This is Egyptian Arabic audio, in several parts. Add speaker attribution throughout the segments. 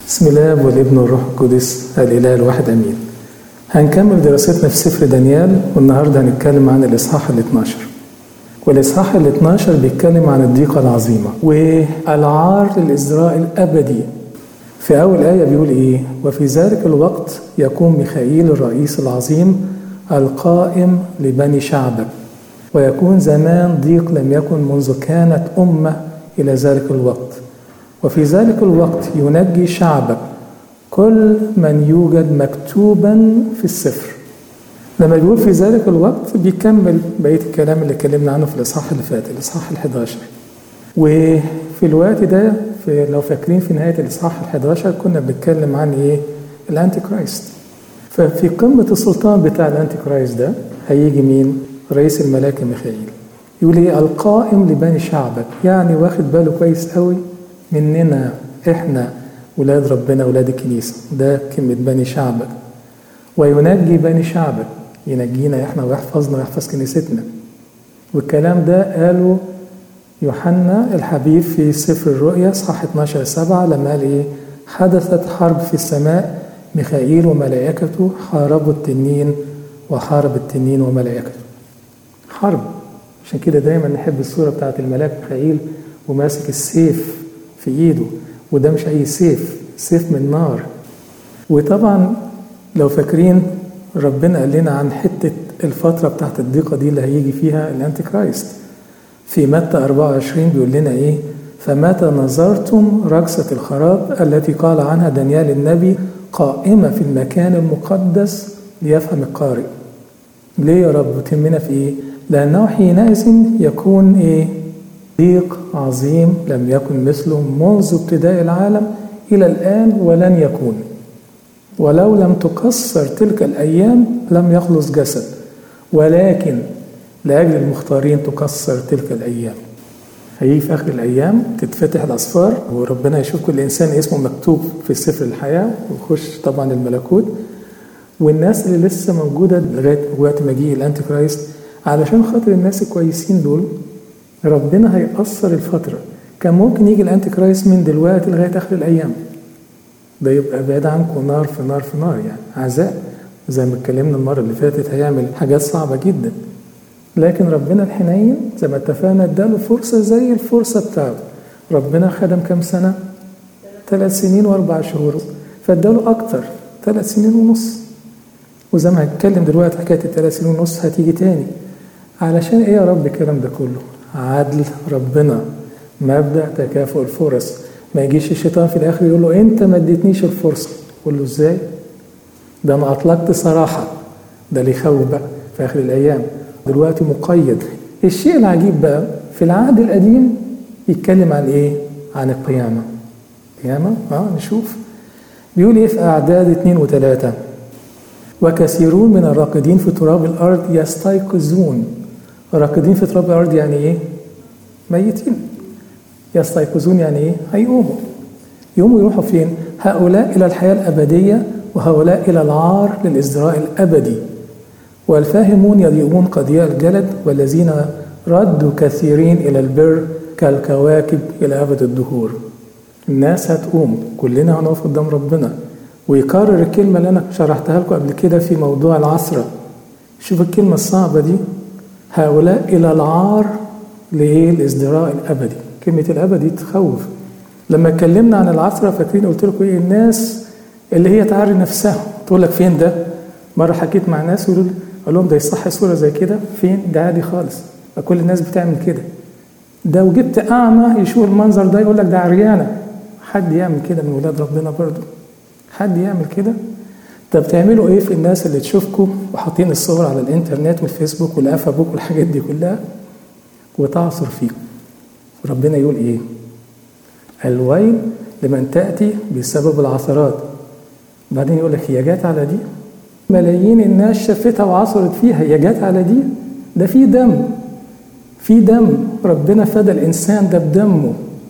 Speaker 1: بسم الله والابن والروح القدس الاله الواحد امين هنكمل دراستنا في سفر دانيال والنهارده هنتكلم عن الاصحاح ال 12 والاصحاح ال 12 بيتكلم عن الضيقه العظيمه والعار للازدراء الابدي في اول ايه بيقول ايه وفي ذلك الوقت يقوم ميخائيل الرئيس العظيم القائم لبني شعبك ويكون زمان ضيق لم يكن منذ كانت امه الى ذلك الوقت وفي ذلك الوقت ينجي شعبك كل من يوجد مكتوبا في السفر لما بيقول في ذلك الوقت بيكمل بقيه الكلام اللي اتكلمنا عنه في الاصحاح اللي فات الاصحاح ال 11 وفي الوقت ده في لو فاكرين في نهايه الاصحاح ال 11 كنا بنتكلم عن ايه؟ الانتي كرايست ففي قمه السلطان بتاع الانتي كرايست ده هيجي مين؟ رئيس الملائكه ميخائيل يقول ايه؟ القائم لبني شعبك يعني واخد باله كويس قوي مننا احنا ولاد ربنا ولاد الكنيسه ده كلمه بني شعبك وينجي بني شعبك ينجينا احنا ويحفظنا ويحفظ كنيستنا والكلام ده قاله يوحنا الحبيب في سفر الرؤيا صح 12 7 لما قال ايه حدثت حرب في السماء ميخائيل وملائكته حاربوا التنين وحارب التنين وملائكته حرب عشان كده دايما نحب الصوره بتاعت الملاك ميخائيل وماسك السيف في ايده وده مش اي سيف سيف من نار وطبعا لو فاكرين ربنا قال لنا عن حته الفتره بتاعت الضيقه دي اللي هيجي فيها الانتي كرايست في متى 24 بيقول لنا ايه فمتى نظرتم رقصة الخراب التي قال عنها دانيال النبي قائمة في المكان المقدس ليفهم القارئ ليه يا رب تهمنا في ايه لأنه حينئذ يكون ايه ضيق عظيم لم يكن مثله منذ ابتداء العالم إلى الآن ولن يكون ولو لم تقصر تلك الأيام لم يخلص جسد ولكن لأجل المختارين تقصر تلك الأيام هيجي في آخر الأيام تتفتح الأسفار وربنا يشوف كل إنسان اسمه مكتوب في سفر الحياة ويخش طبعا الملكوت والناس اللي لسه موجودة لغاية وقت مجيء الأنتي كرايست علشان خاطر الناس الكويسين دول ربنا هيقصر الفترة كان ممكن يجي الأنتي كرايست من دلوقتي لغاية آخر الأيام ده يبقى بعيد عنكم نار في نار في نار يعني عذاب زي ما اتكلمنا المرة اللي فاتت هيعمل حاجات صعبة جدا لكن ربنا الحنين زي ما اتفقنا اداله فرصة زي الفرصة بتاعته ربنا خدم كام سنة؟ ثلاث سنين وأربع شهور فاداله أكتر ثلاث سنين ونص وزي ما هنتكلم دلوقتي حكاية الثلاث سنين ونص هتيجي تاني علشان إيه يا رب الكلام ده كله؟ عدل ربنا مبدأ تكافؤ الفرص ما يجيش الشيطان في الآخر يقول له أنت ما اديتنيش الفرصة يقول له إزاي؟ ده أنا أطلقت صراحة ده اللي يخوف بقى في آخر الأيام دلوقتي مقيد الشيء العجيب بقى في العهد القديم يتكلم عن ايه عن القيامة قيامة اه نشوف بيقول ايه في اعداد اثنين وثلاثة وكثيرون من الراقدين في تراب الارض يستيقظون الراقدين في تراب الارض يعني ايه ميتين يستيقظون يعني ايه هيقوموا يقوموا يروحوا فين هؤلاء الى الحياة الابدية وهؤلاء الى العار للازدراء الابدي والفاهمون يضيئون قضياء الجلد والذين ردوا كثيرين إلى البر كالكواكب إلى أبد الدهور الناس هتقوم كلنا هنقف قدام ربنا ويكرر الكلمة اللي أنا شرحتها لكم قبل كده في موضوع العصرة شوف الكلمة الصعبة دي هؤلاء إلى العار لإيه الازدراء الأبدي كلمة الأبدي تخوف لما اتكلمنا عن العصرة فاكرين قلت لكم إيه الناس اللي هي تعري نفسها تقول لك فين ده مرة حكيت مع ناس يقولوا قال لهم ده يصح صورة زي كده فين ده عادي خالص كل الناس بتعمل كده ده وجبت أعمى يشوف المنظر ده يقول لك ده عريانة حد يعمل كده من ولاد ربنا برضو حد يعمل كده طب بتعملوا ايه في الناس اللي تشوفكم وحاطين الصور على الانترنت والفيسبوك والافابوك والحاجات دي كلها وتعصر فيكم ربنا يقول ايه الويل لمن تأتي بسبب العثرات بعدين يقول لك هي جات على دي ملايين الناس شافتها وعصرت فيها هي جت على دي ده في دم في دم ربنا فدى الانسان ده بدمه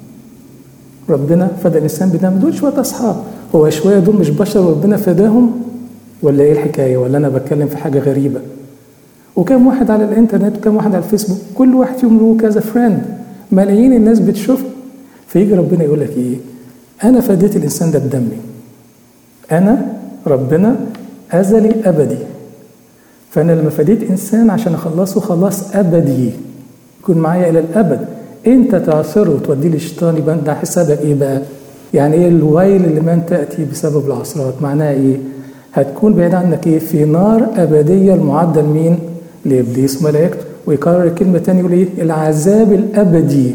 Speaker 1: ربنا فدى الانسان بدم دول شويه اصحاب هو شويه دول مش بشر وربنا فداهم ولا ايه الحكايه ولا انا بتكلم في حاجه غريبه وكم واحد على الانترنت وكم واحد على الفيسبوك كل واحد فيهم له كذا فريند ملايين الناس بتشوف فيجي ربنا يقول لك ايه أنا فديت الإنسان ده بدمي أنا ربنا أزلي أبدي فأنا لما فديت إنسان عشان أخلصه خلاص أبدي يكون معايا إلى الأبد أنت تعصره وتوديه للشيطان يبقى أنت حسابك إيه بقى؟ يعني إيه الويل اللي من تأتي بسبب العصرات معناها إيه؟ هتكون بعيد عنك إيه؟ في نار أبدية المعدة لمين؟ لإبليس وملائكته ويكرر كلمة تانية يقول إيه؟ العذاب الأبدي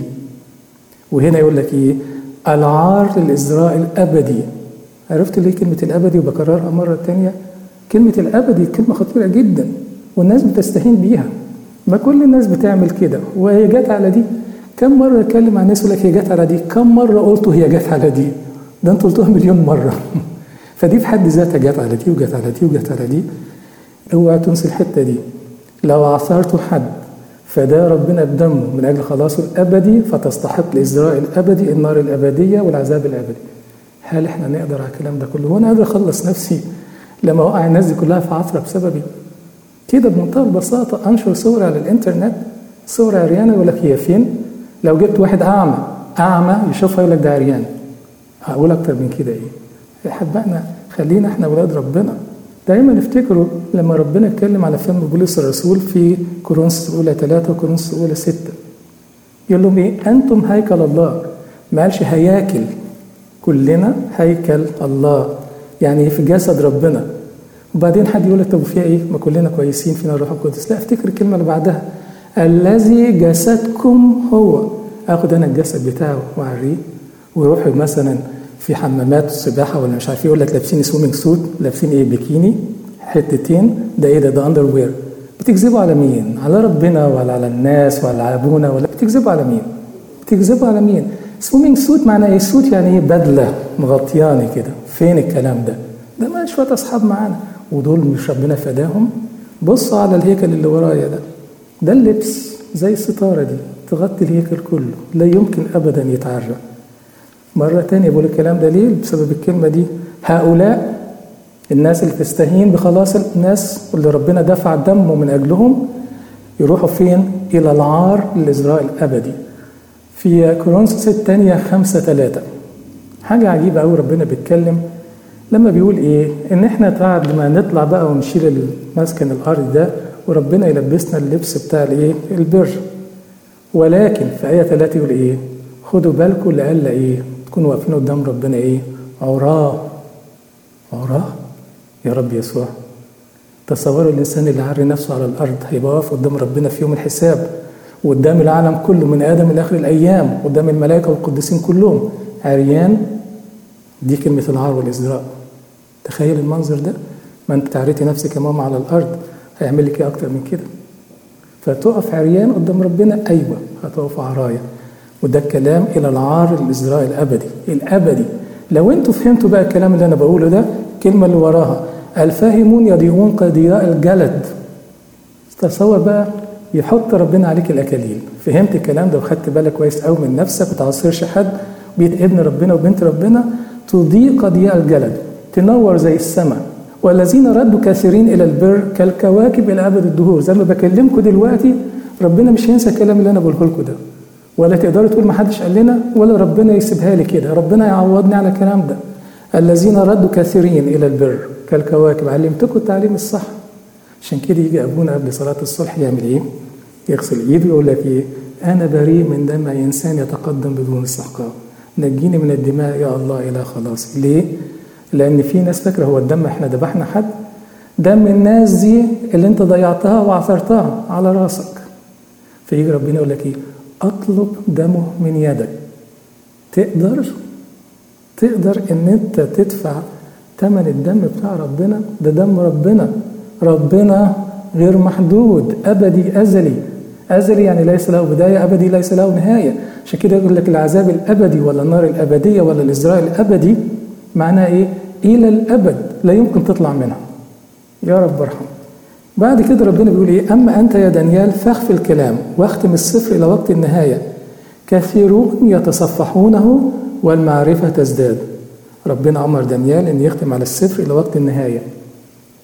Speaker 1: وهنا يقول لك إيه؟ العار للإزراء الأبدي عرفت ليه كلمة الأبدي وبكررها مرة تانية؟ كلمة الأبدي كلمة خطيرة جدا والناس بتستهين بيها ما كل الناس بتعمل كده وهي جت على دي كم مرة اتكلم مع الناس يقول لك هي جت على دي كم مرة قلتوا هي جت على دي ده انتوا قلتوها مليون مرة فدي في حد ذاتها جت على دي وجت على دي وجت على دي اوعى تنسي الحتة دي لو عصرتوا حد فده ربنا بدمه من أجل خلاصه الأبدي فتستحق الإزراء الأبدي النار الأبدية والعذاب الأبدي هل احنا نقدر على الكلام ده كله وانا قادر اخلص نفسي لما وقع الناس دي كلها في عصرة بسببي كده بمنتهى البساطة أنشر صور على الإنترنت صور عريانة يقول لك هي فين لو جبت واحد أعمى أعمى يشوفها يقول لك ده عريان هقول أكتر من كده إيه أحبائنا خلينا إحنا أولاد ربنا دايما افتكروا لما ربنا اتكلم على فم بولس الرسول في كورنثوس الأولى ثلاثة وكورنثوس الأولى ستة يقول لهم إيه أنتم هيكل الله ما قالش هياكل كلنا هيكل الله يعني في جسد ربنا وبعدين حد يقول لك طب فيها ايه؟ ما كلنا كويسين فينا الروح القدس، لا افتكر الكلمه اللي بعدها الذي جسدكم هو اخد انا الجسد بتاعه واعريه ويروح مثلا في حمامات السباحه ولا مش عارف يقول لك لابسين سويمنج سوت لابسين ايه بيكيني حتتين ده ايه ده ده اندر وير بتكذبوا على مين؟ على ربنا ولا على الناس ولا على ابونا ولا بتكذبوا على مين؟ بتكذبوا على مين؟ سويمنج سوت معناه ايه؟ سوت يعني ايه بدله مغطياني كده فين الكلام ده؟ ده ما شويه اصحاب معانا ودول مش ربنا فداهم بصوا على الهيكل اللي ورايا ده ده اللبس زي الستارة دي تغطي الهيكل كله لا يمكن أبدا يتعرى مرة تانية بقول الكلام ده ليه بسبب الكلمة دي هؤلاء الناس اللي تستهين بخلاص الناس اللي ربنا دفع دمه من أجلهم يروحوا فين إلى العار للإزراء الأبدي في كورنثوس الثانية خمسة ثلاثة حاجة عجيبة أوي ربنا بيتكلم لما بيقول ايه ان احنا بعد ما نطلع بقى ونشيل مسكن الارض ده وربنا يلبسنا اللبس بتاع الايه البر ولكن في ايه 3 يقول ايه خدوا بالكم لألا ايه تكونوا واقفين قدام ربنا ايه عراه عراه يا رب يسوع تصوروا الانسان اللي عري نفسه على الارض هيبقى واقف قدام ربنا في يوم الحساب وقدام العالم كله من ادم لاخر الايام قدام الملائكه والقديسين كلهم عريان دي كلمه العار والازدراء تخيل المنظر ده ما انت تعريتي نفسك يا ماما على الارض هيعمل لك ايه اكتر من كده فتقف عريان قدام ربنا ايوه هتقف عرايا وده الكلام الى العار الازراء الابدي الابدي لو انتوا فهمتوا بقى الكلام اللي انا بقوله ده الكلمه اللي وراها الفاهمون يضيعون كضياء الجلد تصور بقى يحط ربنا عليك الاكاليل فهمت الكلام ده وخدت بالك كويس قوي من نفسك ما تعصرش حد بيت ابن ربنا وبنت ربنا تضيء كضياء الجلد تنور زي السماء والذين ردوا كثيرين الى البر كالكواكب الى ابد الدهور زي ما بكلمكم دلوقتي ربنا مش هينسى الكلام اللي انا بقوله لكم ده ولا تقدروا تقول ما حدش قال لنا ولا ربنا يسيبها لي كده ربنا يعوضني على الكلام ده الذين ردوا كثيرين الى البر كالكواكب علمتكم التعليم الصح عشان كده يجي ابونا قبل صلاه الصبح يعمل ايه؟ يغسل ايده ويقول لك ايه؟ انا بريء من دم انسان يتقدم بدون استحقاق نجيني من الدماء يا الله الى خلاص ليه؟ لان في ناس فاكره هو الدم احنا ذبحنا حد دم الناس دي اللي انت ضيعتها وعثرتها على راسك فيجي ربنا يقول لك ايه اطلب دمه من يدك تقدر تقدر ان انت تدفع ثمن الدم بتاع ربنا ده دم ربنا ربنا غير محدود ابدي ازلي ازلي يعني ليس له بدايه ابدي ليس له نهايه عشان كده يقول لك العذاب الابدي ولا النار الابديه ولا الازراء الابدي معناه ايه الى الابد لا يمكن تطلع منها يا رب ارحم بعد كده ربنا بيقول ايه اما انت يا دانيال فاخف الكلام واختم السفر الى وقت النهايه كثيرون يتصفحونه والمعرفه تزداد ربنا امر دانيال ان يختم على السفر الى وقت النهايه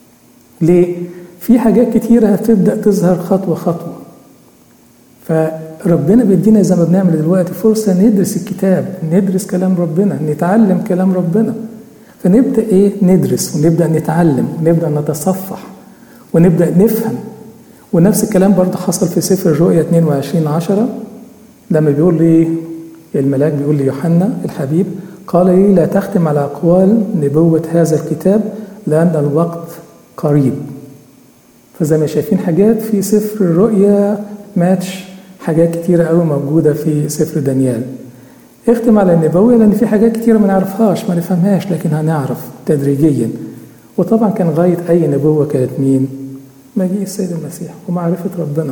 Speaker 1: ليه في حاجات كتيره هتبدا تظهر خطوه خطوه فربنا بيدينا زي ما بنعمل دلوقتي فرصة ندرس الكتاب ندرس كلام ربنا نتعلم كلام ربنا فنبدأ إيه ندرس ونبدأ نتعلم ونبدأ نتصفح ونبدأ نفهم ونفس الكلام برضه حصل في سفر الرؤيا 22 10 لما بيقول لي الملاك بيقول ليوحنا الحبيب قال لي لا تختم على أقوال نبوة هذا الكتاب لأن الوقت قريب فزي ما شايفين حاجات في سفر الرؤيا ماتش حاجات كتيرة قوي موجودة في سفر دانيال اختم على النبوة لأن في حاجات كتيرة ما نعرفهاش ما نفهمهاش لكن هنعرف تدريجيا وطبعا كان غاية أي نبوة كانت مين؟ مجيء السيد المسيح ومعرفة ربنا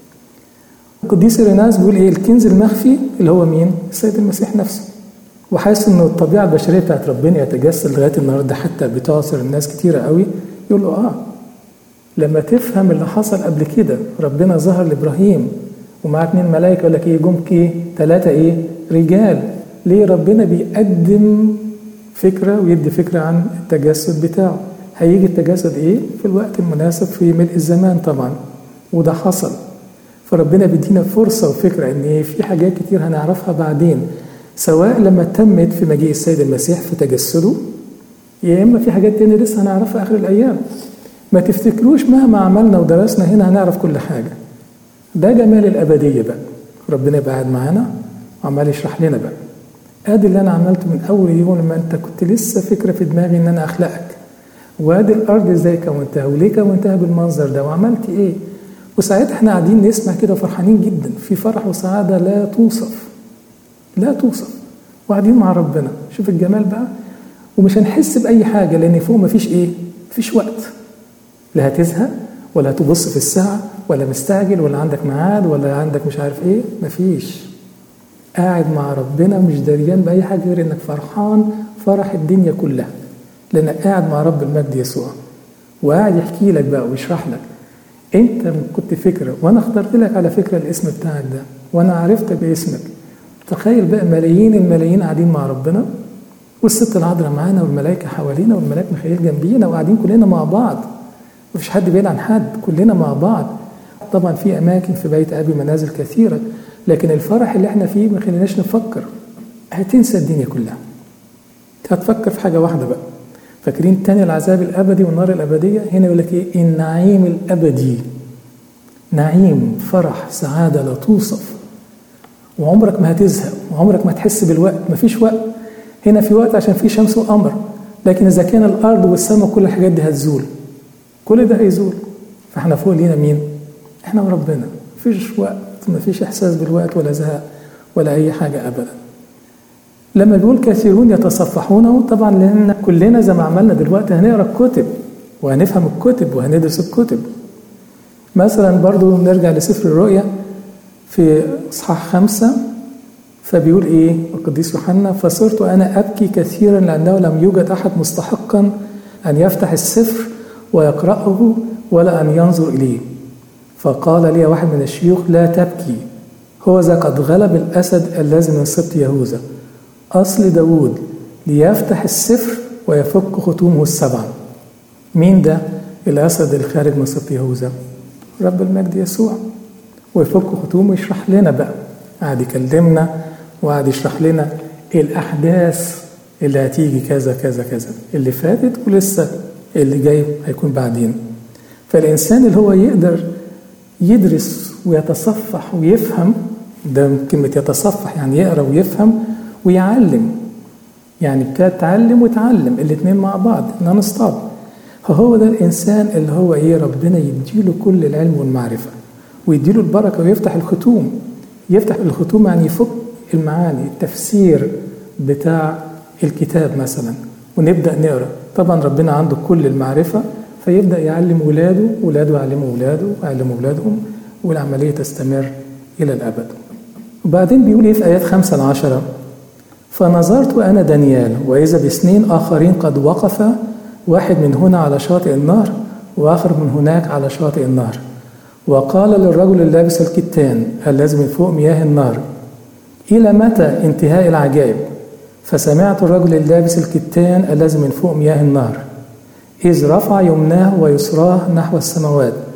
Speaker 1: القديس إيريناس بيقول إيه الكنز المخفي اللي هو مين؟ السيد المسيح نفسه وحاسس إنه الطبيعة البشرية بتاعت ربنا يتجسد لغاية النهاردة حتى بتعصر الناس كتيرة قوي يقول له آه لما تفهم اللي حصل قبل كده ربنا ظهر لإبراهيم ومعاه اتنين ملائكة يقول لك إيه جم إيه؟ ثلاثة إيه؟ رجال ليه ربنا بيقدم فكرة ويدي فكرة عن التجسد بتاعه هيجي التجسد ايه في الوقت المناسب في ملء الزمان طبعا وده حصل فربنا بيدينا فرصة وفكرة ان ايه في حاجات كتير هنعرفها بعدين سواء لما تمت في مجيء السيد المسيح في تجسده يا اما في حاجات تانية لسه هنعرفها اخر الايام ما تفتكروش مهما عملنا ودرسنا هنا هنعرف كل حاجة ده جمال الأبدية بقى ربنا يبقى قاعد معانا وعمال يشرح لنا بقى ادي اللي انا عملته من اول يوم لما انت كنت لسه فكره في دماغي ان انا اخلقك وادي الارض ازاي كونتها وليه كونتها بالمنظر ده وعملت ايه وساعتها احنا قاعدين نسمع كده فرحانين جدا في فرح وسعاده لا توصف لا توصف وقاعدين مع ربنا شوف الجمال بقى ومش هنحس باي حاجه لان فوق مفيش ايه مفيش وقت لا هتزهق ولا هتبص في الساعه ولا مستعجل ولا عندك ميعاد ولا عندك مش عارف ايه مفيش قاعد مع ربنا مش دريان بأي حاجة غير إنك فرحان فرح الدنيا كلها لأنك قاعد مع رب المجد يسوع وقاعد يحكي لك بقى ويشرح لك أنت كنت فكرة وأنا اخترت لك على فكرة الاسم بتاعك ده وأنا عرفتك باسمك تخيل بقى ملايين الملايين قاعدين مع ربنا والست العذراء معانا والملائكة حوالينا والملاك ميخائيل جنبينا وقاعدين كلنا مع بعض مفيش حد بعيد عن حد كلنا مع بعض طبعا في أماكن في بيت أبي منازل كثيرة لكن الفرح اللي احنا فيه ما خليناش نفكر هتنسى الدنيا كلها هتفكر في حاجه واحده بقى فاكرين تاني العذاب الابدي والنار الابديه هنا يقول لك ايه النعيم الابدي نعيم فرح سعاده لا توصف وعمرك ما هتزهق وعمرك ما تحس بالوقت ما فيش وقت هنا في وقت عشان في شمس وقمر لكن اذا كان الارض والسماء كل الحاجات دي هتزول كل ده هيزول فاحنا فوق لينا مين احنا وربنا مفيش وقت مفيش احساس بالوقت ولا زهق ولا اي حاجه ابدا لما بيقول كثيرون يتصفحونه طبعا لان كلنا زي ما عملنا دلوقتي هنقرا الكتب وهنفهم الكتب وهندرس الكتب مثلا برضو نرجع لسفر الرؤيا في اصحاح خمسة فبيقول ايه القديس يوحنا فصرت انا ابكي كثيرا لانه لم يوجد احد مستحقا ان يفتح السفر ويقراه ولا ان ينظر اليه فقال لي واحد من الشيوخ لا تبكي هو ذا قد غلب الاسد الذي من سبط يهوذا اصل داوود ليفتح السفر ويفك ختومه السبعه مين ده الاسد الخارج من سبط يهوذا رب المجد يسوع ويفك ختومه يشرح لنا بقى قعد يكلمنا وقعد يشرح لنا الاحداث اللي هتيجي كذا كذا كذا اللي فاتت ولسه اللي جاي هيكون بعدين فالانسان اللي هو يقدر يدرس ويتصفح ويفهم ده كلمة يتصفح يعني يقرا ويفهم ويعلم يعني بتتعلم وتعلم الاثنين مع بعض نون ستوب فهو ده الانسان اللي هو ايه ربنا يديله كل العلم والمعرفه ويديله البركه ويفتح الختوم يفتح الختوم يعني يفك المعاني التفسير بتاع الكتاب مثلا ونبدا نقرا طبعا ربنا عنده كل المعرفه فيبدا يعلم ولاده ولاده يعلموا ولاده ويعلموا ولادهم والعمليه تستمر الى الابد وبعدين بيقول ايه في ايات خمسة لعشرة فنظرت انا دانيال واذا باثنين اخرين قد وقفا واحد من هنا على شاطئ النهر واخر من هناك على شاطئ النهر وقال للرجل اللابس الكتان الذي من فوق مياه النهر الى متى انتهاء العجائب فسمعت الرجل اللابس الكتان الذي من فوق مياه النهر إذ رفع يمناه ويسراه نحو السماوات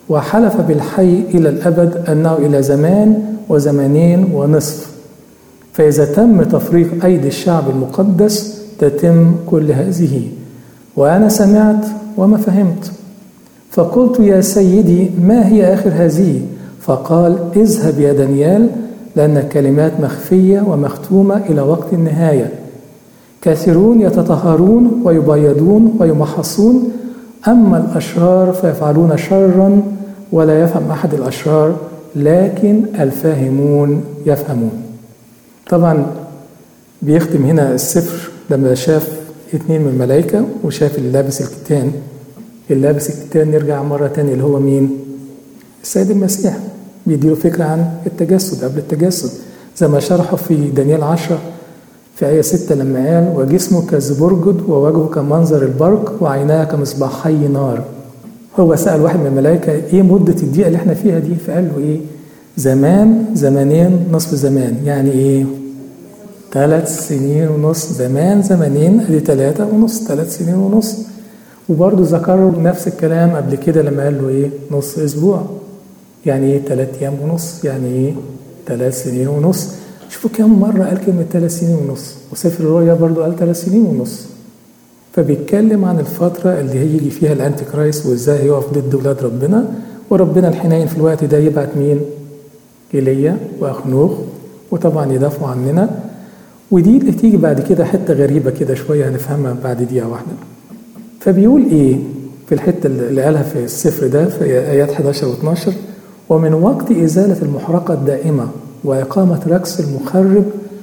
Speaker 1: وحلف بالحي إلى الأبد أنه إلى زمان وزمانين ونصف فإذا تم تفريق أيدي الشعب المقدس تتم كل هذه وأنا سمعت وما فهمت فقلت يا سيدي ما هي آخر هذه فقال اذهب يا دانيال لأن الكلمات مخفية ومختومة إلى وقت النهاية كثيرون يتطهرون ويبيضون ويمحصون أما الأشرار فيفعلون شرا ولا يفهم أحد الأشرار لكن الفاهمون يفهمون طبعا بيختم هنا السفر لما شاف اتنين من الملائكة وشاف اللي لابس الكتان اللي لابس الكتان نرجع مرة تانية اللي هو مين؟ السيد المسيح بيديله فكرة عن التجسد قبل التجسد زي ما شرحه في دانيال عشرة في آية ستة لما قال وجسمه كالزبرجد ووجهه كمنظر البرق وعيناه كمصباحي نار هو سأل واحد من الملائكة إيه مدة الدقيقة اللي إحنا فيها دي فقال له إيه زمان زمانين نصف زمان يعني إيه ثلاث سنين ونص زمان زمانين ادي ثلاثة ونص ثلاث سنين ونص وبرضه ذكر نفس الكلام قبل كده لما قال له ايه نص اسبوع يعني ايه ثلاث ايام ونص يعني ايه ثلاث سنين ونص شوفوا كم مرة قال كلمة ثلاث سنين ونص وسفر الرؤيا برضه قال ثلاث سنين ونص فبيتكلم عن الفترة اللي هيجي فيها الانتي كرايست وازاي هيقف ضد ولاد ربنا وربنا الحنين في الوقت ده يبعت مين؟ ايليا واخنوخ وطبعا يدافعوا عننا ودي اللي تيجي بعد كده حته غريبه كده شويه هنفهمها بعد دقيقه واحده فبيقول ايه في الحته اللي قالها في السفر ده في ايات 11 و12 ومن وقت ازاله المحرقه الدائمه واقامه ركس المخرب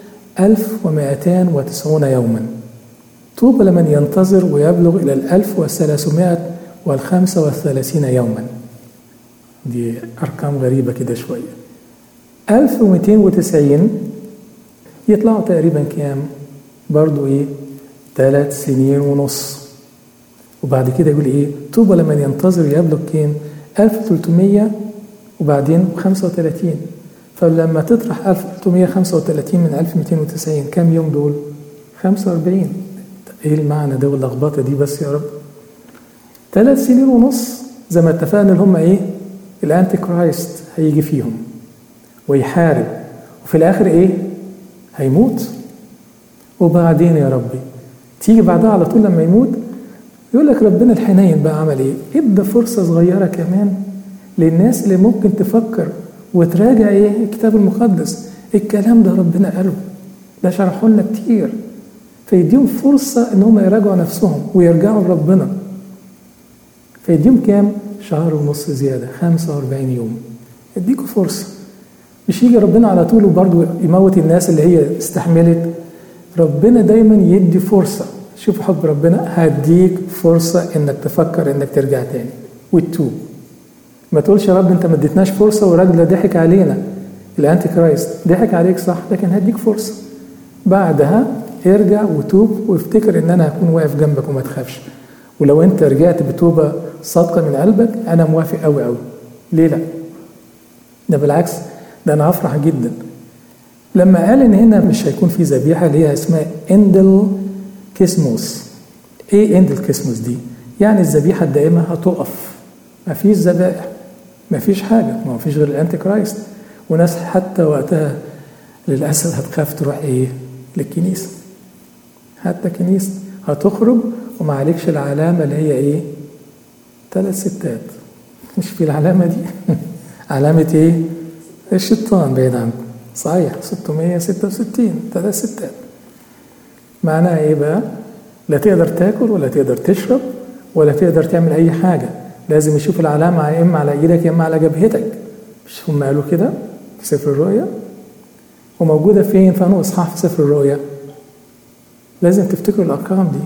Speaker 1: 1290 يوما طوبى لمن ينتظر ويبلغ الى ال 1335 يوما دي ارقام غريبه كده شويه 1290 يطلعوا تقريبا كام برضو ايه ثلاث سنين ونص وبعد كده يقول ايه طوبى لمن ينتظر يبلغ كام 1300 وبعدين 35 فلما تطرح 1335 من 1290 كام يوم دول 45 ايه المعنى ده واللخبطه دي بس يا رب ثلاث سنين ونص زي ما اتفقنا اللي هم ايه الانتي كرايست هيجي فيهم ويحارب وفي الاخر ايه هيموت وبعدين يا ربي تيجي بعدها على طول لما يموت يقول لك ربنا الحنين بقى عمل ايه ادى فرصه صغيره كمان للناس اللي ممكن تفكر وتراجع ايه الكتاب المقدس الكلام ده ربنا قاله ده شرحه لنا كتير فيديهم فرصه ان هم يراجعوا نفسهم ويرجعوا لربنا فيديهم كام شهر ونص زياده 45 يوم يديكوا فرصه مش يجي ربنا على طول وبرضه يموت الناس اللي هي استحملت ربنا دايما يدي فرصة شوف حب ربنا هديك فرصة انك تفكر انك ترجع تاني وتتوب ما تقولش يا رب انت ما اديتناش فرصة وراجل ضحك علينا الانتي كرايست ضحك عليك صح لكن هديك فرصة بعدها ارجع وتوب وافتكر ان انا هكون واقف جنبك وما تخافش ولو انت رجعت بتوبة صادقة من قلبك انا موافق قوي قوي ليه لا ده بالعكس ده انا هفرح جدا لما قال ان هنا مش هيكون في ذبيحه اللي هي اسمها اندل كيسموس ايه اندل كيسموس دي يعني الذبيحه الدائمه هتقف مفيش ذبائح مفيش حاجه ما فيش غير الانتي كرايست وناس حتى وقتها للاسف هتخاف تروح ايه للكنيسه حتى كنيسه هتخرج وما عليكش العلامه اللي هي ايه ثلاث ستات مش في العلامه دي علامه ايه الشيطان بعيد عنكم صحيح 666 ثلاث ستات معناها ايه بقى لا تقدر تاكل ولا تقدر تشرب ولا تقدر تعمل اي حاجه لازم يشوف العلامه يا اما على ايدك يا اما على جبهتك مش هم قالوا كده في سفر الرؤيا وموجوده فين في انه اصحاح في سفر الرؤيا لازم تفتكروا الارقام دي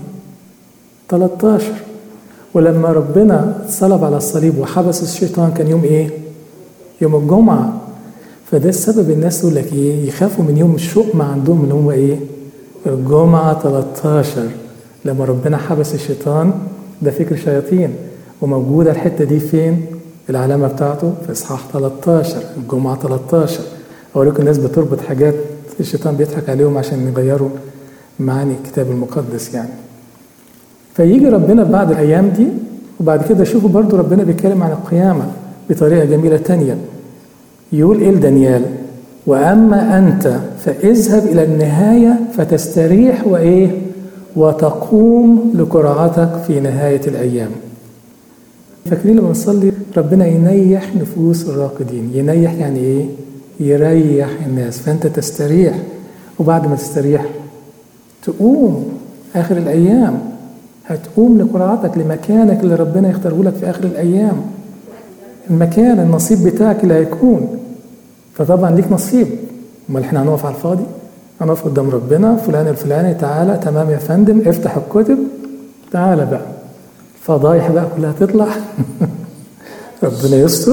Speaker 1: 13 ولما ربنا صلب على الصليب وحبس الشيطان كان يوم ايه يوم الجمعه فده السبب الناس تقول لك ايه يخافوا من يوم الشؤم عندهم اللي هو ايه الجمعة 13 لما ربنا حبس الشيطان ده فكر شياطين وموجودة الحتة دي فين العلامة بتاعته في إصحاح 13 الجمعة 13 أقول لكم الناس بتربط حاجات الشيطان بيضحك عليهم عشان يغيروا معاني الكتاب المقدس يعني فيجي ربنا بعد الأيام دي وبعد كده شوفوا برضو ربنا بيتكلم عن القيامة بطريقة جميلة تانية يقول إيه لدانيال وأما أنت فاذهب إلى النهاية فتستريح وإيه وتقوم لقراءتك في نهاية الأيام فاكرين لما نصلي ربنا ينيح نفوس الراقدين ينيح يعني إيه يريح الناس فأنت تستريح وبعد ما تستريح تقوم آخر الأيام هتقوم لقراءتك لمكانك اللي ربنا يختاره لك في آخر الأيام المكان النصيب بتاعك اللي هيكون فطبعا ليك نصيب امال احنا هنقف على الفاضي هنقف قدام ربنا فلان الفلاني تعالى تمام يا فندم افتح الكتب تعالى بقى فضايح بقى كلها تطلع ربنا يستر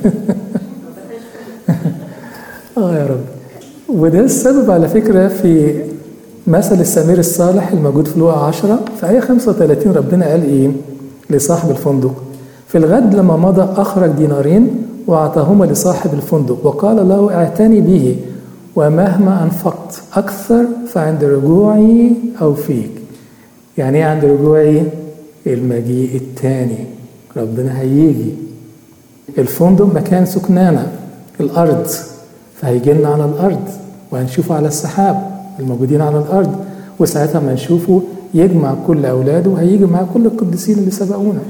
Speaker 1: اه يا رب وده السبب على فكرة في مثل السمير الصالح الموجود في لوقا 10 في آية 35 ربنا قال إيه لصاحب الفندق في الغد لما مضى أخرج دينارين وأعطاهما لصاحب الفندق وقال له اعتني به ومهما أنفقت أكثر فعند رجوعي أوفيك يعني إيه عند رجوعي المجيء الثاني ربنا هيجي الفندق مكان سكنانا الأرض فهيجي لنا على الأرض وهنشوفه على السحاب الموجودين على الأرض وساعتها ما نشوفه يجمع كل أولاده وهيجي مع كل القديسين اللي سبقونا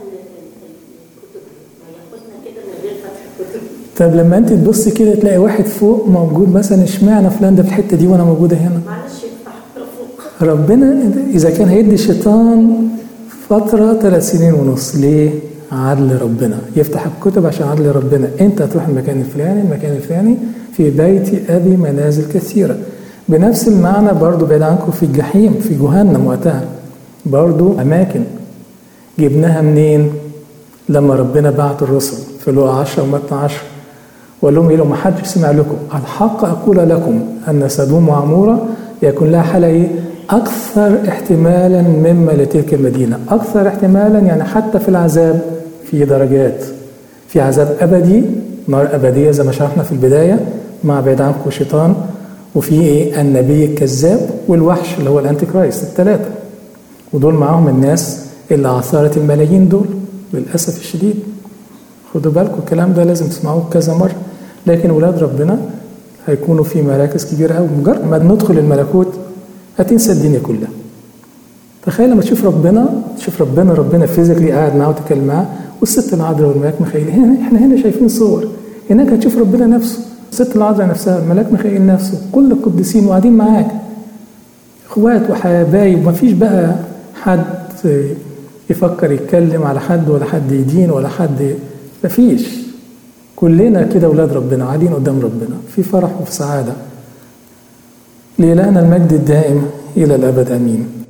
Speaker 1: طب لما انت تبص كده تلاقي واحد فوق موجود مثلا اشمعنى فلان ده في الحته دي وانا موجوده هنا
Speaker 2: معلش فوق
Speaker 1: ربنا اذا كان هيدي الشيطان فتره ثلاث سنين ونص ليه عدل ربنا يفتح الكتب عشان عدل ربنا انت هتروح المكان الفلاني المكان الفلاني في بيت ابي منازل كثيره بنفس المعنى برضو بعيد عنكم في الجحيم في جهنم وقتها برضو اماكن جبناها منين لما ربنا بعت الرسل في لوقا 10 ومتى 10 وقال لهم ايه لو ما حدش سمع لكم الحق اقول لكم ان سدوم وعموره يكون لها حاله ايه؟ اكثر احتمالا مما لتلك المدينه، اكثر احتمالا يعني حتى في العذاب في درجات. في عذاب ابدي نار ابديه زي ما شرحنا في البدايه مع بعيد عنكم الشيطان وفي ايه؟ النبي الكذاب والوحش اللي هو الانتي كرايست الثلاثه. ودول معاهم الناس اللي عثرت الملايين دول للاسف الشديد. خدوا بالكم الكلام ده لازم تسمعوه كذا مره لكن ولاد ربنا هيكونوا في مراكز كبيره قوي مجرد ما ندخل الملكوت هتنسى الدنيا كلها تخيل لما تشوف ربنا تشوف ربنا ربنا فيزيكلي قاعد معاه وتتكلم معاه والست العذراء والملاك ميخائيل هنا احنا هنا شايفين صور هناك هتشوف ربنا نفسه الست العذراء نفسها الملاك ميخائيل نفسه كل القديسين وقاعدين معاك اخوات وحبايب مفيش بقى حد يفكر يتكلم على حد ولا حد يدين ولا حد مفيش كلنا كده ولاد ربنا قاعدين قدام ربنا في فرح وفي سعاده لإلهنا المجد الدائم إلى الأبد آمين